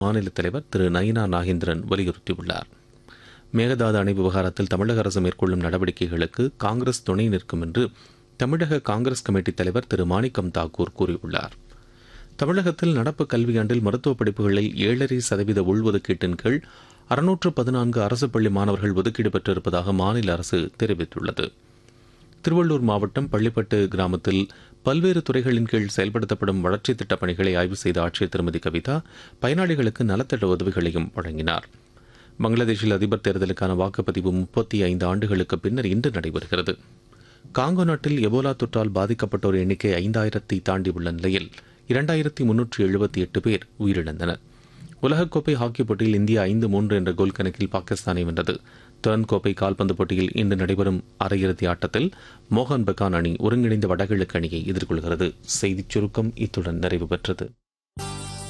மாநில தலைவர் திரு நயினா நாகேந்திரன் வலியுறுத்தியுள்ளார் மேகதாது அணை விவகாரத்தில் தமிழக அரசு மேற்கொள்ளும் நடவடிக்கைகளுக்கு காங்கிரஸ் துணை நிற்கும் என்று தமிழக காங்கிரஸ் கமிட்டி தலைவர் திரு மாணிக்கம் தாக்கூர் கூறியுள்ளார் தமிழகத்தில் நடப்பு கல்வியாண்டில் மருத்துவ படிப்புகளில் ஏழரை சதவீத உள்ஒதுக்கீட்டின் கீழ் அறுநூற்று பதினான்கு அரசு பள்ளி மாணவர்கள் ஒதுக்கீடு பெற்றிருப்பதாக மாநில அரசு தெரிவித்துள்ளது திருவள்ளூர் மாவட்டம் பள்ளிப்பட்டு கிராமத்தில் பல்வேறு துறைகளின் கீழ் செயல்படுத்தப்படும் வளர்ச்சித் திட்டப் பணிகளை ஆய்வு செய்த ஆட்சியர் திருமதி கவிதா பயனாளிகளுக்கு நலத்திட்ட உதவிகளையும் வழங்கினார் பங்களாதேஷில் அதிபர் தேர்தலுக்கான வாக்குப்பதிவு முப்பத்தி ஐந்து ஆண்டுகளுக்கு பின்னர் இன்று நடைபெறுகிறது காங்கோ நாட்டில் எபோலா தொற்றால் பாதிக்கப்பட்டோர் எண்ணிக்கை ஐந்தாயிரத்தை தாண்டியுள்ள நிலையில் இரண்டாயிரத்தி முன்னூற்றி எழுபத்தி எட்டு பேர் உயிரிழந்தனர் உலகக்கோப்பை ஹாக்கி போட்டியில் இந்தியா ஐந்து மூன்று என்ற கோல் கணக்கில் பாகிஸ்தானை வென்றது டர்ன் கோப்பை கால்பந்து போட்டியில் இன்று நடைபெறும் அரையிறுதி ஆட்டத்தில் மோகன் பகான் அணி ஒருங்கிணைந்த வடகிழக்கு அணியை எதிர்கொள்கிறது செய்திச் சுருக்கம் இத்துடன் நிறைவு பெற்றது